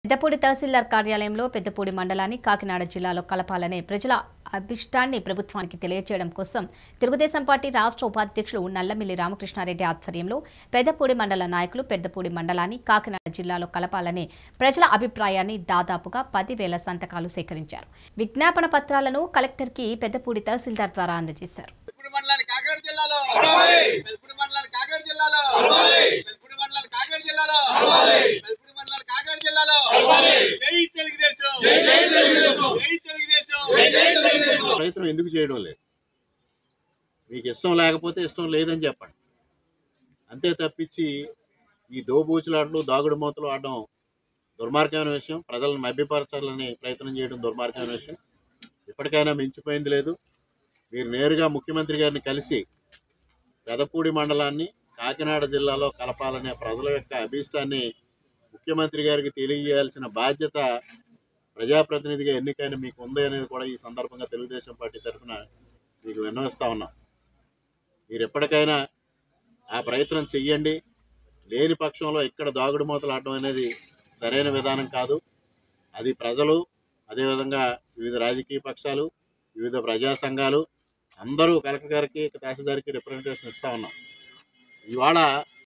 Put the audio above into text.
పెద్దపూడి తహసీల్దార్ కార్యాలయంలో పెద్దపూడి మండలాన్ని కాకినాడ జిల్లాలో కలపాలనే ప్రజల అభిష్టాన్ని ప్రభుత్వానికి తెలియజేయడం కోసం తెలుగుదేశం పార్టీ రాష్ట్ర ఉపాధ్యక్షులు నల్లమిల్లి రామకృష్ణారెడ్డి ఆధ్వర్యంలో పెద్దపూడి మండల నాయకులు పెద్దపూడి మండలాన్ని కాకినాడ జిల్లాలో కలపాలనే ప్రజల అభిప్రాయాన్ని దాదాపుగా పదివేల సంతకాలు సేకరించారు విజ్ఞాపన పత్రాలను కలెక్టర్కి పెద్దపూడి తహసీల్దార్ ద్వారా అందజేశారు పెద్దపూడి మండలాన్ని కాకినాడ జిల్లాలో పెద్దపూడి మండలాన్ని కాకినాడ జిల్లాలో పెద్దపూడి మండలాన్ని కాకినాడ జిల్లాలో పెద్దపూడి మండలాన్ని కాకినాడ జిల్లాలో జై తెలుగుదేశం జై తెలుగుదేశం ప్రయత్నం ఎందుకు చేయడం లేదు మీకు ఇష్టం లేకపోతే ఇష్టం లేదని చెప్పండి అంతే తప్పించి ఈ దోబూచులాటలు దాగుడు మూతలు ఆడడం దుర్మార్గమైన విషయం ప్రజలను మభ్యపరచాలని ప్రయత్నం చేయడం దుర్మార్గమైన విషయం ఇప్పటికైనా మించిపోయింది లేదు మీరు నేరుగా ముఖ్యమంత్రి గారిని కలిసి పెదపూడి మండలాన్ని కాకినాడ జిల్లాలో కలపాలనే ప్రజల యొక్క అభీష్టాన్ని ముఖ్యమంత్రి గారికి తెలియజేయాల్సిన బాధ్యత ప్రజాప్రతినిధిగా ఎన్నికైన మీకు ఉంది అనేది కూడా ఈ సందర్భంగా తెలుగుదేశం పార్టీ తరఫున మీకు విన్నవిస్తా ఉన్నాం మీరు ఎప్పటికైనా ఆ ప్రయత్నం చెయ్యండి లేని పక్షంలో ఇక్కడ దాగుడు మూతలు ఆడడం అనేది సరైన విధానం కాదు అది ప్రజలు అదేవిధంగా వివిధ రాజకీయ పక్షాలు వివిధ ప్రజా సంఘాలు అందరూ కలెక్టర్ గారికి తహసీల్దార్కి రిప్రజెంటేషన్ ఇస్తా ఉన్నాం ఇవాళ